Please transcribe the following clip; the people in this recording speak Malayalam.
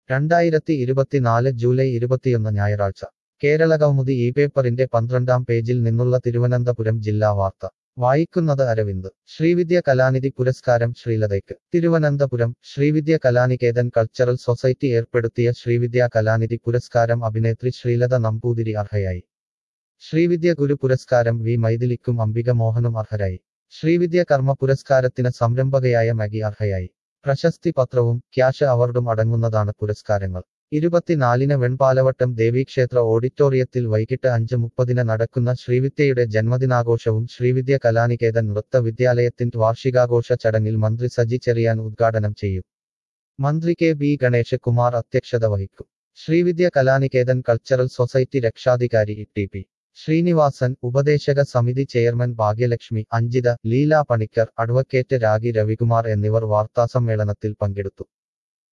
രണ്ടായിരത്തി ഇരുപത്തിനാല് ജൂലൈ ഇരുപത്തിയൊന്ന് ഞായറാഴ്ച കേരള കൗമുദി ഈ പേപ്പറിന്റെ പന്ത്രണ്ടാം പേജിൽ നിന്നുള്ള തിരുവനന്തപുരം ജില്ലാ വാർത്ത വായിക്കുന്നത് അരവിന്ദ് ശ്രീവിദ്യ കലാനിധി പുരസ്കാരം ശ്രീലതയ്ക്ക് തിരുവനന്തപുരം ശ്രീവിദ്യ കലാനികേതൻ കൾച്ചറൽ സൊസൈറ്റി ഏർപ്പെടുത്തിയ ശ്രീവിദ്യ കലാനിധി പുരസ്കാരം അഭിനേത്രി ശ്രീലത നമ്പൂതിരി അർഹയായി ശ്രീവിദ്യ ഗുരു പുരസ്കാരം വി മൈഥിലിക്കും അംബിക മോഹനും അർഹരായി ശ്രീവിദ്യ കർമ്മ പുരസ്കാരത്തിന് സംരംഭകയായ മഗി അർഹയായി പ്രശസ്തി പത്രവും ക്യാഷ് അവാർഡും അടങ്ങുന്നതാണ് പുരസ്കാരങ്ങൾ ഇരുപത്തിനാലിന് വെൺപാലവട്ടം ദേവീക്ഷേത്ര ഓഡിറ്റോറിയത്തിൽ വൈകിട്ട് അഞ്ച് മുപ്പതിന് നടക്കുന്ന ശ്രീവിദ്യയുടെ ജന്മദിനാഘോഷവും ശ്രീവിദ്യ കലാനികേതൻ നൃത്ത വിദ്യാലയത്തിന്റെ വാർഷികാഘോഷ ചടങ്ങിൽ മന്ത്രി സജി ചെറിയാൻ ഉദ്ഘാടനം ചെയ്യും മന്ത്രി കെ ബി ഗണേഷ് കുമാർ അധ്യക്ഷത വഹിക്കും ശ്രീവിദ്യ കലാനികേതൻ കൾച്ചറൽ സൊസൈറ്റി രക്ഷാധികാരി ടി പി ശ്രീനിവാസൻ ഉപദേശക സമിതി ചെയർമാൻ ഭാഗ്യലക്ഷ്മി അഞ്ജിത ലീല പണിക്കർ അഡ്വക്കേറ്റ് രാഗി രവികുമാർ എന്നിവർ വാർത്താസമ്മേളനത്തിൽ പങ്കെടുത്തു